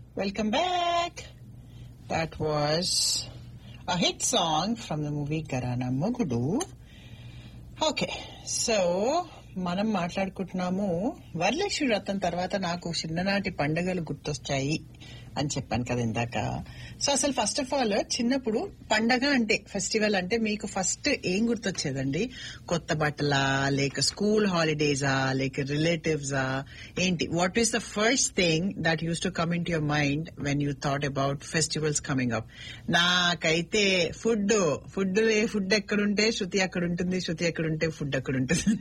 Welcome back. That was a hit song from the movie Garana Mogudu. Okay so మనం మాట్లాడుకుంటున్నాము వరలక్ష్మి వ్రతం తర్వాత నాకు చిన్ననాటి పండుగలు గుర్తొచ్చాయి అని చెప్పాను కదా ఇందాక సో అసలు ఫస్ట్ ఆఫ్ ఆల్ చిన్నప్పుడు పండగ అంటే ఫెస్టివల్ అంటే మీకు ఫస్ట్ ఏం గుర్తొచ్చేదండి కొత్త బట్టలా లేక స్కూల్ హాలిడేసా లేక రిలేటివ్సా ఏంటి what is the first thing that use to come in to your mind when you thought about festivals coming up నాకైతే ఫుడ్ ఫుడ్ ఫుడ్ ఎక్కడుంటే శృతి అక్కడ ఉంటుంది శృతి ఎక్కడ ఉంటే ఫుడ్ అక్కడ ఉంటుంది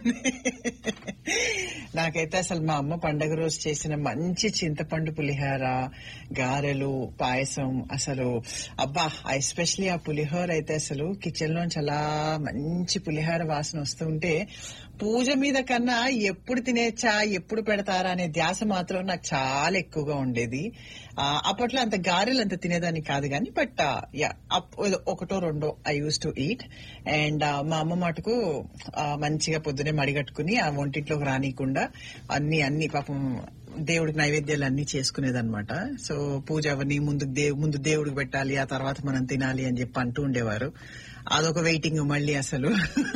నాకైతే అసలు మా అమ్మ పండగ రోజు చేసిన మంచి చింతపండు పులిహార గారెలు పాయసం అసలు అబ్బా ఎస్పెషలీ ఆ పులిహోర అయితే అసలు కిచెన్ లోంచి అలా మంచి పులిహార వాసన వస్తుంటే పూజ మీద కన్నా ఎప్పుడు తినేచ్చా ఎప్పుడు పెడతారా అనే ధ్యాస మాత్రం నాకు చాలా ఎక్కువగా ఉండేది ఆ, అప్పట్లో అంత గారెలు అంత తినేదాన్ని కాదు కానీ బట్ యా ఒకటో రెండో I use to eat and మా అమ్మ మటుకు ఆ, మంచిగా పొద్దునే మడిగట్టుకుని ఆ వంటింట్లోకి రానియకుండా అన్ని అన్ని పాపం దేవుడికి నైవేద్యాలు అన్ని చేసుకునేదన్నమాట సో పూజ అవన్నీ ముందు దేవు ముందు దేవుడికి పెట్టాలి ఆ తర్వాత మనం తినాలి అని చెప్పి అంటూ ఉండేవారు అదొక వెయిటింగ్ మళ్ళీ అసలు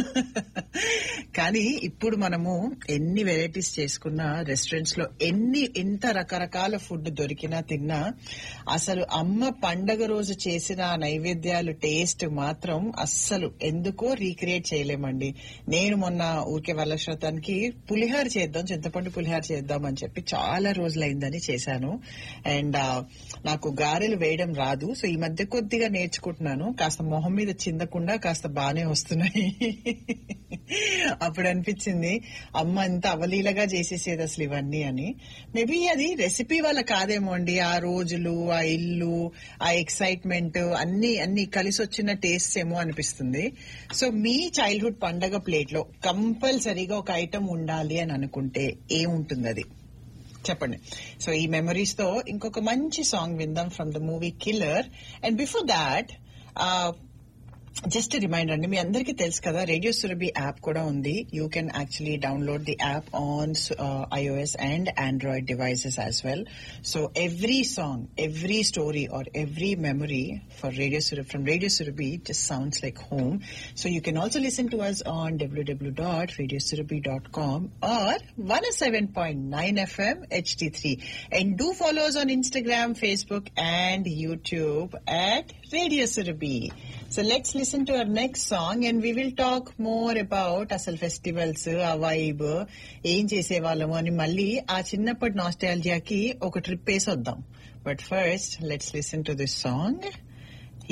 కానీ ఇప్పుడు మనము ఎన్ని వెరైటీస్ చేసుకున్నా రెస్టారెంట్స్ లో ఎన్ని ఎంత రకరకాల ఫుడ్ దొరికినా తిన్నా అసలు అమ్మ పండగ రోజు చేసిన ఆ నైవేద్యాలు టేస్ట్ మాత్రం అస్సలు ఎందుకో రీక్రియేట్ చేయలేమండి నేను మొన్న ఊరికే వరలక్ష్మతానికి పులిహార చేద్దాం చింతపండు పులిహార చేద్దాం అని చెప్పి చాలా రోజులైందని చేశాను అండ్ నాకు గారెలు వేయడం రాదు సో ఈ మధ్య కొద్దిగా నేర్చుకుంటున్నాను కాస్త మొహం మీద చిందకుండా కాస్త బానే వస్తున్నాయి అప్పుడు అనిపించింది అమ్మ అంత అవలీలగా చేసేసేది అసలు ఇవన్నీ అని మేబీ అది రెసిపీ వల్ల కాదేమో అండి ఆ రోజులు ఆ ఇల్లు ఆ ఎక్సైట్మెంట్ అన్ని అన్ని కలిసి వచ్చిన టేస్ట్ ఏమో అనిపిస్తుంది సో మీ చైల్డ్హుడ్ పండగ ప్లేట్ లో కంపల్సరీగా ఒక ఐటమ్ ఉండాలి అని అనుకుంటే ఏముంటుంది అది చెప్పండి సో ఈ మెమరీస్ తో ఇంకొక మంచి సాంగ్ విందాం from the movie Killer and before that just reminder అండి మీ అందరికీ తెలుసు కదా రేడియో సురభి యాప్ కూడా ఉంది you can actually download the app on iOS and Android devices as well so every song every story or every memory for radio Surabhi from radio Surabhi just sounds like home so you can also listen to us on WW dot radio Surabhi dot com or one seven point nine FM HD three and do follows on Instagram Facebook and YouTube at Radio Surabhi. So let's listen to our next song and we will talk more about అసలు festivals ఆ vibe ఏం చేసేవాళ్ళము అని మళ్ళీ ఆ చిన్నప్పటి నాస్టాలజియాకి ఒక trip వేసి వద్దాం but first let's listen to this song